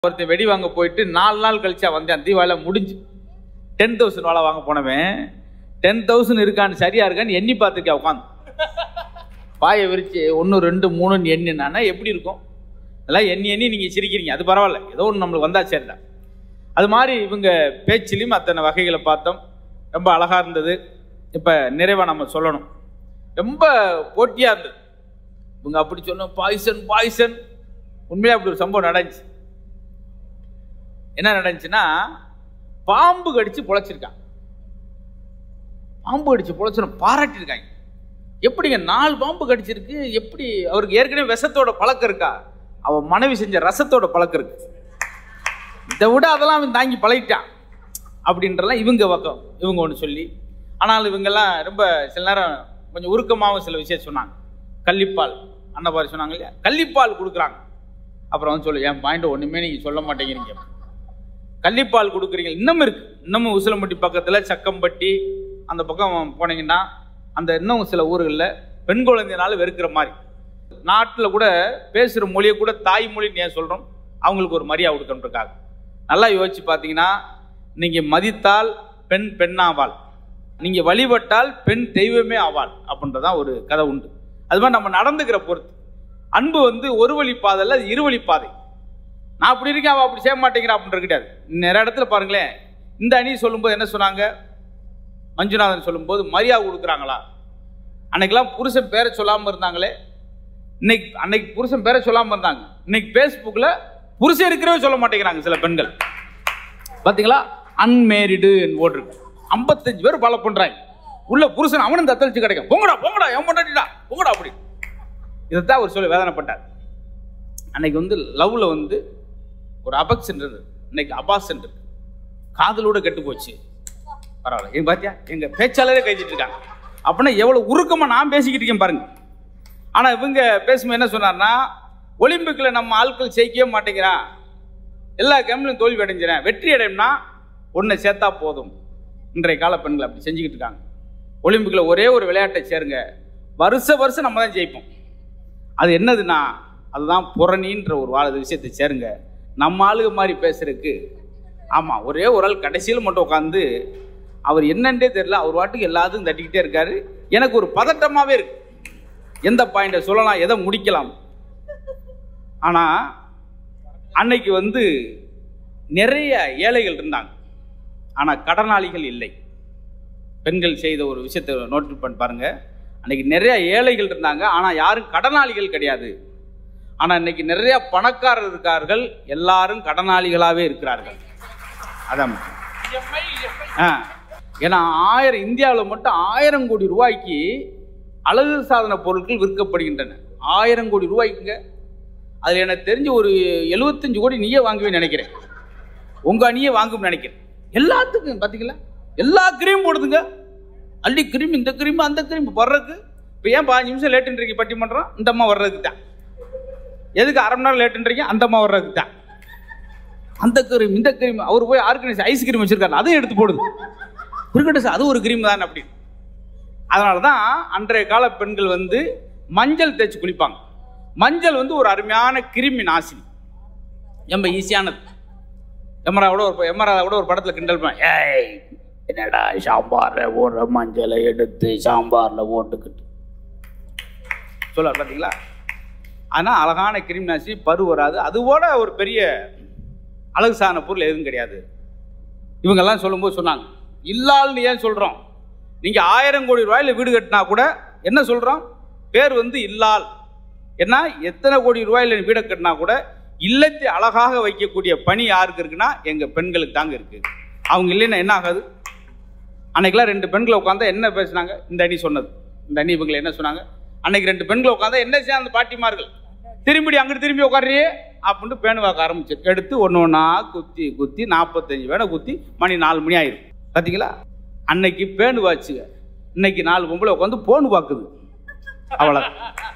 ஒருத்தன் வெடி வாங்க போயிட்டு நாலு நாள் கழிச்சா வந்தேன் தீபாவளி முடிஞ்சு டென் தௌசண்ட் வாழை வாங்க போனவன் டென் தௌசண்ட் இருக்கான்னு சரியா இருக்கான்னு எண்ணி பார்த்துருக்கேன் உட்காந்து பாயை விரிச்சு ஒன்று ரெண்டு மூணுன்னு எண்ணினானா எப்படி இருக்கும் அதெல்லாம் எண்ணி எண்ணி நீங்கள் சிரிக்கிறீங்க அது பரவாயில்ல ஏதோ ஒன்று நம்மளுக்கு வந்தா சரிதான் அது மாதிரி இவங்க பேச்சிலையும் அத்தனை வகைகளை பார்த்தோம் ரொம்ப அழகா இருந்தது இப்போ நிறைவா நம்ம சொல்லணும் ரொம்ப போட்டியாக இருந்தது இவங்க அப்படி சொன்னோம் பாய்சன் பாய்சன் உண்மையிலே அப்படி ஒரு சம்பவம் நடந்துச்சு என்ன நடந்துச்சுன்னா பாம்பு கடிச்சு பொழைச்சிருக்கான் பாம்பு கடிச்சு பொழைச்சிரும் பாராட்டியிருக்காங்க எப்படிங்க நாலு பாம்பு கடிச்சிருக்கு எப்படி அவருக்கு ஏற்கனவே விஷத்தோட பழக்கம் இருக்கா அவன் மனைவி செஞ்ச ரசத்தோட பழக்கம் இருக்கு இதை விட அதெல்லாம் அவன் தாங்கி பழகிட்டான் அப்படின்றலாம் இவங்க பக்கம் இவங்க ஒன்று சொல்லி ஆனால் இவங்கெல்லாம் ரொம்ப சில நேரம் கொஞ்சம் உருக்கமாகவும் சில விஷயம் சொன்னாங்க கள்ளிப்பால் அன்னபாரி சொன்னாங்க இல்லையா கள்ளிப்பால் கொடுக்குறாங்க அப்புறம் வந்து சொல்லு என் பாயிண்ட் ஒன்றுமே நீங்கள் சொல்ல மாட்டேங்கிறீங்க கள்ளிப்பால் கொடுக்குறீங்க இன்னமும் இருக்கு இன்னமும் உசிலம்பட்டி பக்கத்தில் சக்கம்பட்டி அந்த பக்கம் போனீங்கன்னா அந்த இன்னும் சில ஊர்களில் பெண் குழந்தைனால வெறுக்கிற மாதிரி நாட்டில் கூட பேசுகிற மொழியை கூட தாய்மொழின்னு ஏன் சொல்கிறோம் அவங்களுக்கு ஒரு மரியாதை கொடுக்கணுன்றக்காக நல்லா யோசிச்சு பார்த்தீங்கன்னா நீங்கள் மதித்தால் பெண் பெண்ணாவாள் நீங்கள் வழிபட்டால் பெண் தெய்வமே ஆவாள் அப்படின்றதான் ஒரு கதை உண்டு அது மாதிரி நம்ம நடந்துக்கிற பொறுத்து அன்பு வந்து ஒரு வழி பாதை இல்லை அது இருவழி பாதை நான் அப்படி இருக்கேன் அவள் அப்படி செய்ய மாட்டேங்கிறா அப்படின்ற கிடையாது நிறைய இடத்துல பாருங்களேன் இந்த அணி சொல்லும்போது என்ன சொன்னாங்க மஞ்சுநாதன் சொல்லும்போது மரியாதை கொடுக்குறாங்களா அன்னைக்கெல்லாம் புருஷன் பேரை சொல்லாமல் இருந்தாங்களே இன்னைக்கு அன்னைக்கு புருஷன் பேரை சொல்லாமல் இருந்தாங்க இன்னைக்கு ஃபேஸ்புக்கில் புருஷன் இருக்கிறவே சொல்ல மாட்டேங்கிறாங்க சில பெண்கள் பார்த்தீங்களா அன்மேரிடு போட்டிருக்கு ஐம்பத்தஞ்சு பேர் ஃபாலோ பண்ணுறாங்க உள்ள புருஷன் அவனும் தத்தளிச்சு கிடைக்கும் போங்கடா போங்கடா எவன் பண்ணாடிடா போங்கடா அப்படி இதைத்தான் அவர் சொல்லி வேதனைப்பட்டார் அன்னைக்கு வந்து லவ்ல வந்து ஒரு அபக்ஷன் இருந்தது இன்னைக்கு அபாசன் இருக்கு காதலோட கெட்டு போச்சு பரவாயில்ல எங்க பாத்தியா எங்க பேச்சாளரே கைதிட்டு இருக்காங்க அப்படின்னா எவ்வளவு உருக்கமா நான் பேசிக்கிட்டு இருக்கேன் பாருங்க ஆனா இவங்க பேசும்போது என்ன சொன்னார்னா ஒலிம்பிக்ல நம்ம ஆட்கள் ஜெயிக்கவே மாட்டேங்கிறான் எல்லா கேம்லையும் தோல்வி அடைஞ்சிறேன் வெற்றி அடையணும்னா ஒன்றை சேர்த்தா போதும் இன்றைய கால பெண்கள் அப்படி செஞ்சுக்கிட்டு இருக்காங்க ஒலிம்பிக்கில் ஒரே ஒரு விளையாட்டை சேருங்க வருஷ வருஷம் நம்ம தான் ஜெயிப்போம் அது என்னதுன்னா அதுதான் புறணின்ற ஒரு வாழ விஷயத்தை சேருங்க நம்ம ஆளுக மாதிரி பேசுறதுக்கு ஆமாம் ஒரே ஒரு ஆள் கடைசியில் மட்டும் உட்காந்து அவர் என்னன்றே தெரியல அவர் வாட்டுக்கு எல்லாத்துக்கும் தட்டிக்கிட்டே இருக்காரு எனக்கு ஒரு பதட்டமாகவே இருக்கு எந்த பாயிண்டை சொல்லலாம் எதை முடிக்கலாம் ஆனால் அன்னைக்கு வந்து நிறைய ஏழைகள் இருந்தாங்க ஆனால் கடனாளிகள் இல்லை பெண்கள் செய்த ஒரு விஷயத்தை நோட் பண்ணி பாருங்க அன்னைக்கு நிறைய ஏழைகள் இருந்தாங்க ஆனால் யாரும் கடனாளிகள் கிடையாது ஆனால் இன்னைக்கு நிறைய பணக்காரர் இருக்கார்கள் எல்லாரும் கடனாளிகளாகவே இருக்கிறார்கள் அதான் ஆ ஏன்னா ஆயிரம் இந்தியாவில் மட்டும் ஆயிரம் கோடி ரூபாய்க்கு அழகு சாதன பொருட்கள் விற்கப்படுகின்றன ஆயிரம் கோடி ரூபாய்க்குங்க அதில் எனக்கு தெரிஞ்சு ஒரு எழுபத்தஞ்சு கோடி நீயே வாங்குவேன்னு நினைக்கிறேன் உங்க அணியே வாங்கும்னு நினைக்கிறேன் எல்லாத்துக்கும் பார்த்தீங்களா எல்லா கிரீம் போடுதுங்க அள்ளி கிரீம் இந்த கிரீம் அந்த கிரீம் வர்றதுக்கு இப்போ ஏன் பாஞ்சு நிமிஷம் லேட்டுன்றீங்க பட்டிமன்றம் இந்த அம்மா வர்றதுக்கு தான் எதுக்கு அரை மணி நேரம் லேட்டுன்றீங்க அந்த அம்மா வர்றதுக்கு தான் அந்த கிரீம் இந்த கிரீம் அவர் போய் ஆர்கனைஸ் ஐஸ் கிரீம் வச்சிருக்காரு அதையும் எடுத்து போடுது இருக்கட்டும் சார் அது ஒரு கிரீம் தான் அப்படின்னு அதனால தான் அன்றைய கால பெண்கள் வந்து மஞ்சள் தேய்ச்சி குளிப்பாங்க மஞ்சள் வந்து ஒரு அருமையான கிருமி நாசினி ரொம்ப ஈஸியானது எமரா கூட ஒரு எமரா கூட ஒரு படத்தில் கிண்டல் பண்ண ஏய் என்னடா சாம்பாரில் ஒரு மஞ்சளை எடுத்து சாம்பாரில் ஓட்டுக்கிட்டு சொல்ல பார்த்தீங்களா ஆனால் அழகான கிருமி நாசினி பரு வராது அதுவோட ஒரு பெரிய அழகு சாதன பொருள் எதுவும் கிடையாது இவங்கெல்லாம் சொல்லும்போது சொன்னாங்க இல்லால்னு ஏன் சொல்கிறோம் நீங்கள் ஆயிரம் கோடி ரூபாயில் வீடு கட்டினா கூட என்ன சொல்கிறோம் பேர் வந்து இல்லால் ஏன்னா எத்தனை கோடி ரூபாயில் வீடை கட்டினா கூட இல்லத்தை அழகாக வைக்கக்கூடிய பணி யாருக்கு இருக்குன்னா எங்கள் பெண்களுக்கு தாங்க இருக்குது அவங்க இல்லைன்னா என்ன ஆகாது அன்னைக்கெல்லாம் ரெண்டு பெண்களை உட்காந்தா என்ன பேசுனாங்க இந்த அணி சொன்னது இந்த அணி இவங்களை என்ன சொன்னாங்க அன்னைக்கு ரெண்டு பெண்களை உட்காந்தா என்ன செய்ய அந்த பாட்டிமார்கள் திரும்பி அங்கிட்டு திரும்பி உட்காரியே அப்படின்ட்டு பேணு வாக்க ஆரம்பிச்சு எடுத்து ஒன்று ஒன்றா குத்தி குத்தி நாற்பத்தஞ்சு வேணை குத்தி மணி நாலு மணி ஆயிரும் பார்த்தீங்களா அன்னைக்கு பேணு வாச்சுங்க இன்னைக்கு நாலு பொம்பளை உட்காந்து போன் பார்க்குது அவ்வளோதான்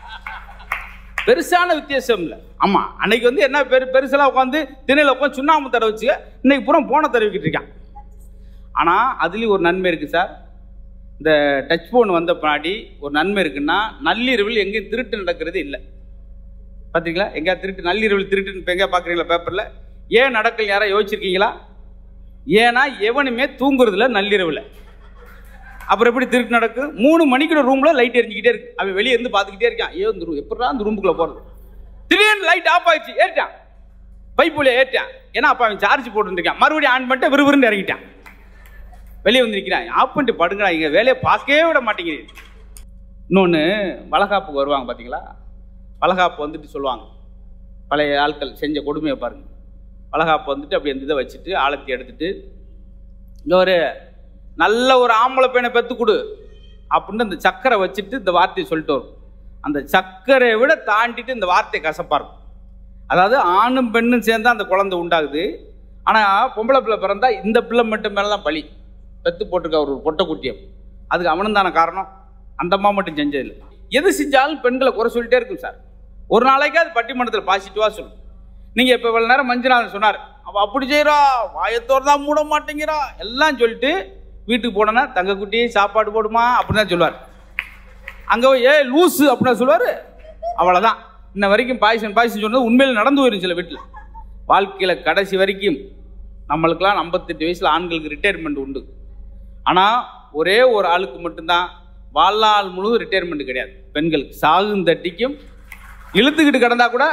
பெருசான வித்தியாசம் இல்லை ஆமாம் அன்னைக்கு வந்து என்ன பெரு பெருசெல்லாம் உட்காந்து திணையில் உட்காந்து சுண்ணாம்பு தடவை வச்சுக்க இன்னைக்கு பூரா போனை தடவிக்கிட்டு இருக்கான் ஆனால் அதுலேயும் ஒரு நன்மை இருக்குது சார் இந்த டச் ஃபோன் வந்த பின்னாடி ஒரு நன்மை இருக்குன்னா நள்ளிரவில் எங்கேயும் திருட்டு நடக்கிறது இல்லை பார்த்தீங்களா எங்கேயா திருட்டு நள்ளிரவில் திருட்டுன்னு இப்போ எங்கேயா பார்க்குறீங்களா பேப்பரில் ஏன் நடக்கல யாரா யோசிச்சிருக்கீங்களா ஏன்னா எவனுமே தூங்குறதில்ல நள்ளிரவில் அப்புறம் எப்படி திருட்டு நடக்கும் மூணு மணிக்கு ரூம்ல லைட் எரிஞ்சுக்கிட்டே இருக்கு அவன் வெளியே இருந்து பார்த்துக்கிட்டே இருக்கான் ஐயோ இந்த ரூம் எப்படா அந்த ரூமுக்குள்ள போறது திடீர்னு லைட் ஆஃப் ஆயிடுச்சு ஏறிட்டான் பைப் வழியா ஏறிட்டான் ஏன்னா அப்ப அவன் சார்ஜ் போட்டுருக்கான் மறுபடியும் ஆன் பண்ணிட்டு விறுவிறுன்னு இறங்கிட்டான் வெளியே வந்து நிற்கிறான் ஆஃப் பண்ணிட்டு படுங்கடா இங்க வேலையை பார்க்கவே விட மாட்டேங்கிறீங்க இன்னொன்று வளகாப்புக்கு வருவாங்க பார்த்தீங்களா வளகாப்பு வந்துட்டு சொல்லுவாங்க பழைய ஆட்கள் செஞ்ச கொடுமையை பாருங்க வளகாப்பு வந்துட்டு அப்படி அந்த இதை வச்சுட்டு ஆழத்தி எடுத்துட்டு இங்க ஒரு நல்ல ஒரு ஆம்பளை பையனை பெத்து கொடு அப்படின்னு அந்த சக்கரை வச்சுட்டு இந்த வார்த்தையை சொல்லிட்டு வரும் அந்த சக்கரையை விட தாண்டிட்டு இந்த வார்த்தை கசப்பா இருக்கும் அதாவது ஆணும் பெண்ணும் சேர்ந்தா அந்த குழந்தை உண்டாகுது ஆனால் பொம்பளை பிள்ளை பிறந்தா இந்த பிள்ளை மட்டும் மேலே தான் பழி பெத்து போட்டிருக்க ஒரு பொட்டை குட்டியம் அதுக்கு அவனும் தானே காரணம் அந்த அம்மா மட்டும் செஞ்சதில்லை எது செஞ்சாலும் பெண்களை குறை சொல்லிட்டே இருக்கும் சார் ஒரு நாளைக்கு அது பட்டிமன்றத்தில் பாசிட்டிவாக சொல்லும் நீங்கள் இப்போ இவ்வளோ நேரம் மஞ்சுநாதன் சொன்னார் அவள் அப்படி செய்கிறா வாயத்தோர் தான் மூட மாட்டேங்கிறா எல்லாம் சொல்லிட்டு வீட்டுக்கு போனோன்னா தங்கக்குட்டி சாப்பாடு போடுமா அப்படின்னு தான் சொல்லுவார் அங்கே போய் ஏ லூஸு அப்படின்னு சொல்லுவார் அவ்வளோதான் இன்ன வரைக்கும் பாய்சன் பாய்சன் சொன்னது உண்மையில் நடந்து வரும் சில வீட்டில் வாழ்க்கையில் கடைசி வரைக்கும் நம்மளுக்கெல்லாம் ஐம்பத்தெட்டு வயசில் ஆண்களுக்கு ரிட்டையர்மெண்ட் உண்டு ஆனால் ஒரே ஒரு ஆளுக்கு மட்டும்தான் வாழ்நாள் முழுவதும் ரிட்டையர்மெண்ட் கிடையாது பெண்களுக்கு சாகுந்தட்டிக்கும் இழுத்துக்கிட்டு கிடந்தா கூட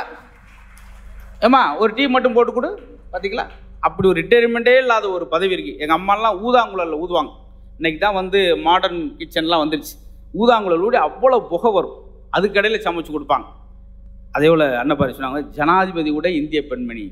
ஏம்மா ஒரு டீ மட்டும் போட்டு கொடு பார்த்தீங்களா அப்படி ஒரு ரிட்டையர்மெண்ட்டே இல்லாத ஒரு பதவி இருக்குது எங்கள் அம்மாலாம் ஊதாங்குழலில் ஊதுவாங்க இன்னைக்கு தான் வந்து மாடர்ன் கிச்சன்லாம் வந்துருச்சு ஊதாங்குழல் ஊடி அவ்வளோ புகை வரும் அதுக்கடையில் சமைச்சு கொடுப்பாங்க அதே போல் அன்னபாரி சொன்னாங்க ஜனாதிபதி கூட இந்திய பெண்மணி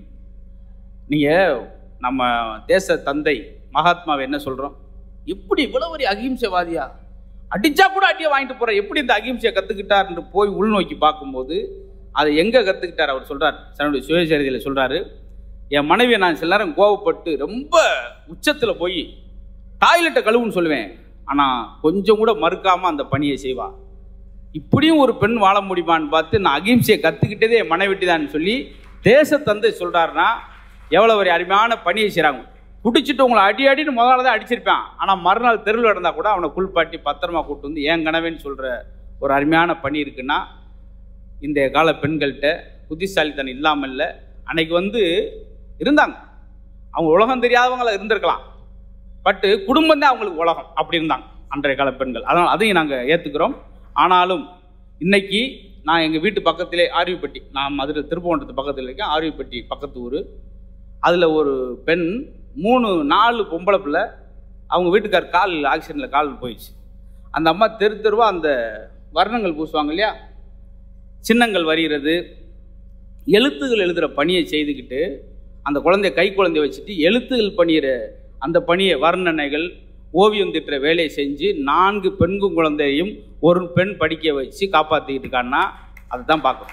நீங்கள் நம்ம தேச தந்தை மகாத்மாவை என்ன சொல்கிறோம் எப்படி இவ்வளோ ஒரு அகிம்சைவாதியா அடிச்சா கூட அடியை வாங்கிட்டு போற எப்படி இந்த அகிம்சையை கற்றுக்கிட்டார்னு போய் உள்நோக்கி பார்க்கும்போது அதை எங்கே கற்றுக்கிட்டார் அவர் சொல்கிறார் தன்னுடைய சுயசரிதையில் சொல்கிறாரு என் மனைவியை நான் சில நேரம் கோவப்பட்டு ரொம்ப உச்சத்தில் போய் டாய்லெட்டை கழுவுன்னு சொல்லுவேன் ஆனால் கொஞ்சம் கூட மறுக்காமல் அந்த பணியை செய்வா இப்படியும் ஒரு பெண் வாழ முடியுமான்னு பார்த்து நான் அகிம்சையை கற்றுக்கிட்டதே என் மனைவிட்டு தான் சொல்லி தேசத்தந்தை சொல்கிறாருன்னா எவ்வளோ ஒரு அருமையான பணியை செய்கிறாங்க பிடிச்சிட்டு உங்களை அடி அடின்னு முதல்ல தான் அடிச்சிருப்பான் ஆனால் மறுநாள் தெருவில் இருந்தால் கூட அவனை குளிப்பாட்டி பத்திரமா கூட்டு வந்து ஏன் கனவேன்னு சொல்கிற ஒரு அருமையான பணி இருக்குன்னா இந்த கால பெண்கள்கிட்ட புத்திசாலித்தனம் இல்லாமல் இல்லை அன்னைக்கு வந்து இருந்தாங்க அவங்க உலகம் தெரியாதவங்கள இருந்திருக்கலாம் பட்டு குடும்பம் தான் அவங்களுக்கு உலகம் அப்படி இருந்தாங்க அன்றைய கால பெண்கள் அதனால் அதையும் நாங்கள் ஏற்றுக்கிறோம் ஆனாலும் இன்னைக்கு நான் எங்கள் வீட்டு பக்கத்திலே ஆரியப்பட்டி நான் மதுரை திருப்பவண்டத்து பக்கத்தில் இருக்கேன் ஆரியப்பட்டி பக்கத்து ஊர் அதில் ஒரு பெண் மூணு நாலு பொம்பளை பிள்ளை அவங்க வீட்டுக்கார் கால் ஆக்சிடென்ட்டில் கால் போயிடுச்சு அந்த அம்மா தெரு தெருவாக அந்த வர்ணங்கள் பூசுவாங்க இல்லையா சின்னங்கள் வரிகிறது எழுத்துகள் எழுதுகிற பணியை செய்துக்கிட்டு அந்த குழந்தைய கை குழந்தைய வச்சுட்டு எழுத்துகள் பண்ணிகிற அந்த பணியை வர்ணனைகள் ஓவியம் திட்டுற வேலையை செஞ்சு நான்கு பெண்கும் குழந்தையையும் ஒரு பெண் படிக்க வச்சு காப்பாற்றிக்கிட்டு இருக்கான்னா அதை தான் பார்க்கணும்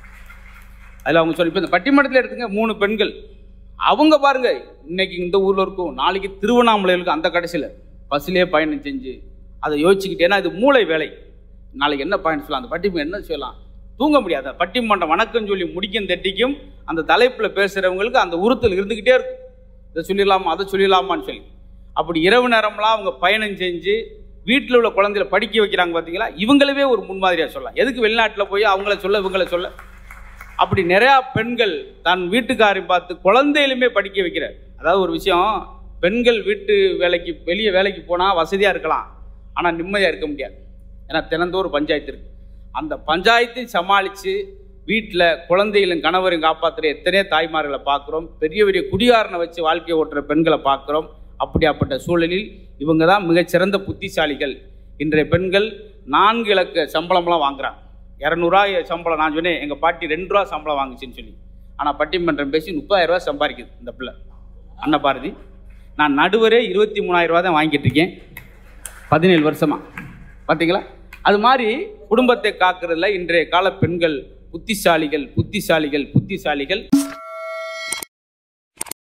அதில் அவங்க சொல்லி இப்போ இந்த பட்டிமன்றத்தில் எடுத்துங்க மூணு பெண்கள் அவங்க பாருங்க இன்னைக்கு இந்த ஊரில் இருக்கும் நாளைக்கு திருவண்ணாமலையில் இருக்கும் அந்த கடைசியில் பஸ்ஸிலே பயணம் செஞ்சு அதை யோசிச்சுக்கிட்டு ஏன்னா இது மூளை வேலை நாளைக்கு என்ன பயணம் சொல்லலாம் அந்த பட்டிமன்றம் என்ன சொல்லலாம் தூங்க முடியாது அந்த பட்டிமன்றம் வணக்கம் சொல்லி முடிக்கும் தட்டிக்கும் அந்த தலைப்பில் பேசுகிறவங்களுக்கு அந்த உறுத்தல் இருந்துக்கிட்டே இருக்கும் இதை சொல்லிடலாமா அதை சொல்லிடலாமான்னு சொல்லி அப்படி இரவு நேரம்லாம் அவங்க பயணம் செஞ்சு வீட்டில் உள்ள குழந்தைகளை படிக்க வைக்கிறாங்க பார்த்தீங்களா இவங்களவே ஒரு முன்மாதிரியாக சொல்லலாம் எதுக்கு வெளிநாட்டில் போய் அவங்கள சொல்ல இவங்கள சொல்ல அப்படி நிறையா பெண்கள் தன் வீட்டுக்காரை பார்த்து குழந்தையிலுமே படிக்க வைக்கிறார் அதாவது ஒரு விஷயம் பெண்கள் வீட்டு வேலைக்கு வெளியே வேலைக்கு போனால் வசதியாக இருக்கலாம் ஆனால் நிம்மதியாக இருக்க முடியாது ஏன்னா தினந்தோறும் பஞ்சாயத்து இருக்கு அந்த பஞ்சாயத்தை சமாளித்து வீட்டில் குழந்தைகளும் கணவரையும் காப்பாற்றுற எத்தனையோ தாய்மார்களை பார்க்குறோம் பெரிய பெரிய குடிகாரனை வச்சு வாழ்க்கையை ஓட்டுற பெண்களை பார்க்குறோம் அப்படியாப்பட்ட சூழலில் இவங்க தான் மிகச்சிறந்த புத்திசாலிகள் இன்றைய பெண்கள் நான்கு இலக்க சம்பளம்லாம் வாங்குறாங்க இரநூறுவா சம்பளம் நான் சொன்னேன் எங்கள் பாட்டி ரெண்டு ரூபா சம்பளம் வாங்குச்சுன்னு சொல்லி ஆனால் பட்டிமன்றம் பேசி முப்பதாயிரம் ரூபாய் சம்பாதிக்குது இந்த பிள்ளை அன்னபாரதி நான் நடுவரே இருபத்தி மூணாயிரம் ரூபா தான் வாங்கிட்டு இருக்கேன் பதினேழு வருஷமா பார்த்தீங்களா அது மாதிரி குடும்பத்தை காக்கிறதுல இன்றைய கால பெண்கள் புத்திசாலிகள் புத்திசாலிகள் புத்திசாலிகள்